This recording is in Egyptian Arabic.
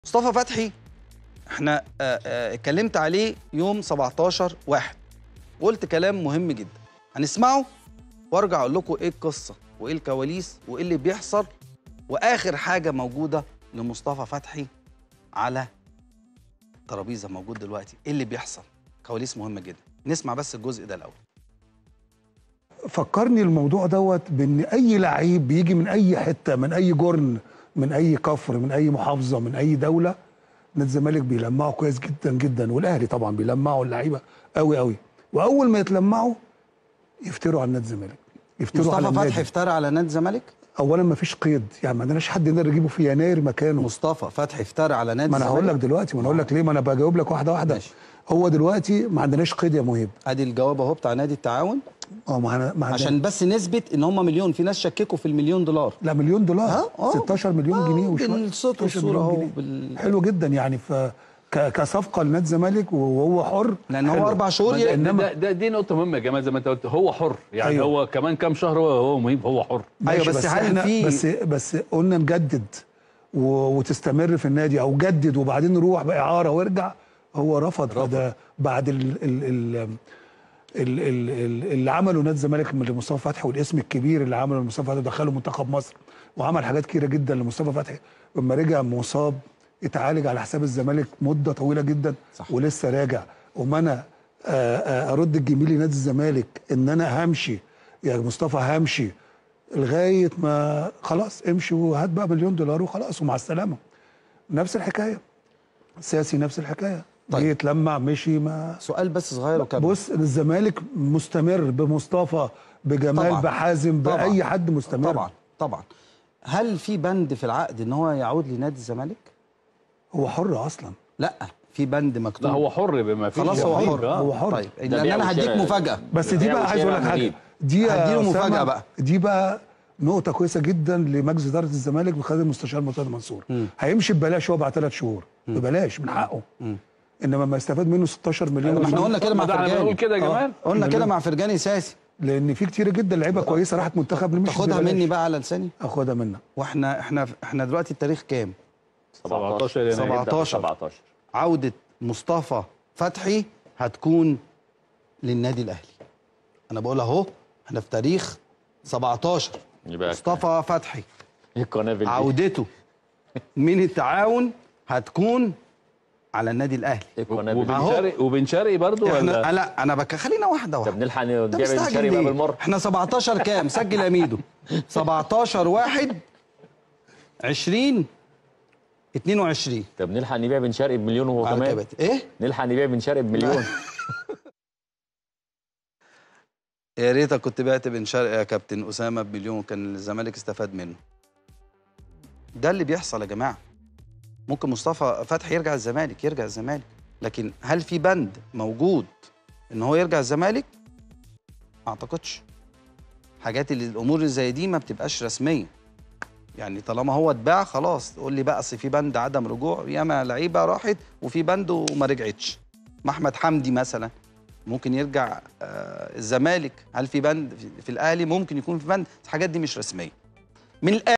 مصطفى فتحي احنا آه، آه، اتكلمت عليه يوم 17 واحد وقلت كلام مهم جدا هنسمعه وارجع اقول لكم ايه القصه وايه الكواليس وايه اللي بيحصل واخر حاجه موجوده لمصطفى فتحي على الترابيزه موجود دلوقتي ايه اللي بيحصل كواليس مهمه جدا نسمع بس الجزء ده الاول فكرني الموضوع دوت بان اي لعيب بيجي من اي حته من اي جرن من اي كفر من اي محافظه من اي دوله نادي الزمالك بيلمعوا كويس جدا جدا والاهلي طبعا بيلمعوا اللعيبه قوي قوي واول ما يتلمعوا يفتروا على نادي الزمالك يفتروا على مصطفى فتحي النادي افترى على نادي الزمالك اولا ما فيش قيد يعني ما عندناش حد نقدر نجيبه في يناير مكانه مصطفى فتحي افترى على نادي ما انا هقول لك الزمالك دلوقتي ما انا هقول لك ليه ما انا بجاوب لك واحده واحده ماشي. هو دلوقتي ما عندناش قيد يا مهيب ادي الجواب اهو بتاع نادي التعاون اه ما أنا- ما عندنا- عشان بس نثبت ان هم مليون في ناس شككوا في المليون دولار لا مليون دولار ها؟ آه. 16 مليون آه، جنيه وشويه بالصوت 16 والصورة مليون أهو جنيه. بال- حلو جدا يعني ف ك- كصفقه لنادي الزمالك وهو حر لان هو حلو. اربع شهور ده, ي- ده, إنما- ده, ده دي نقطة مهمة يا جماعة زي ما انت قلت هو حر يعني أيوه. أيوه. هو كمان كام شهر هو هو مهم هو حر ماشي أيوة، بس هل احنا في- بس بس قلنا نجدد و... وتستمر في النادي او جدد وبعدين نروح باعاره وارجع هو رفض, رفض. ده بعد ال... ال... ال... ال- ال- ال- اللي عمله نادي الزمالك من لمصطفى فتحي والاسم الكبير اللي عمله لمصطفى فتحي ودخله منتخب مصر وعمل حاجات كتيره جدا لمصطفى فتحي لما رجع مصاب اتعالج على حساب الزمالك مده طويله جدا صح. ولسه راجع وما انا آه، آه، ارد الجميل لنادي الزمالك ان انا همشي يا مصطفى همشي لغايه ما خلاص امشي وهات بقى مليون دولار وخلاص ومع السلامه نفس الحكايه سياسي نفس الحكايه طيب. طيب. يتلمع مشي ما سؤال بس صغير وكمل بص الزمالك مستمر بمصطفى بجمال طبعاً. بحازم طبعاً. باي حد مستمر طبعا طبعا هل في بند في العقد ان هو يعود لنادي الزمالك هو حر اصلا لا في بند مكتوب لا هو حر بما فيه خلاص هو الشك. حر آه. هو حر طيب ده لان بيع انا هديك وشراء. مفاجاه بس دي بيع بقى عايز اقول لك وشراء حاجه مريب. دي يا هديله أسامة، مفاجأة بقى. دي بقى نقطة كويسة جدا لمجلس إدارة الزمالك بقيادة المستشار مرتضى منصور مم. هيمشي ببلاش هو بعد ثلاث شهور ببلاش من حقه مم. انما ما يستفاد منه 16 مليون ما احنا وشوية. قلنا كده مع ما ده احنا فرجاني بنقول كده يا آه. جمال قلنا كده مع فرجاني ساسي لان في كتير جدا لعيبه كويسه راحت منتخب مش تاخدها ببلاش. مني بقى على لساني اخدها منك واحنا احنا احنا دلوقتي التاريخ كام 17 يناير 17. 17 عودة مصطفى فتحي هتكون للنادي الأهلي أنا بقول أهو احنا في تاريخ 17 يبقى مصطفى فتحي القنابل دي. عودته من التعاون هتكون على النادي الأهلي القنابل وبن أهو. شرقي وبن شرقي برضه احنا ولا لا أنا بك خلينا واحدة طب واحدة نلحق أنت نبيع بن مستعجل شرقي بقى ليه؟ بالمره احنا 17 كام سجل يا ميدو 17 واحد 20 22 طب نلحق نبيع بن شرقي بمليون وهو على كمان كباتن. ايه نلحق نبيع بن شرقي بمليون يا ريتك كنت بعت بن شرقي يا كابتن اسامه بمليون كان الزمالك استفاد منه ده اللي بيحصل يا جماعه ممكن مصطفى فتحي يرجع الزمالك يرجع الزمالك لكن هل في بند موجود ان هو يرجع الزمالك ما اعتقدش حاجات اللي الامور اللي زي دي ما بتبقاش رسميه يعني طالما هو اتباع خلاص تقول لي بقى اصل في بند عدم رجوع ياما لعيبه راحت وفي بند وما رجعتش ما احمد حمدي مثلا ممكن يرجع آه، الزمالك هل في بند في, في الاهلي ممكن يكون في بند الحاجات دي مش رسميه من الآخر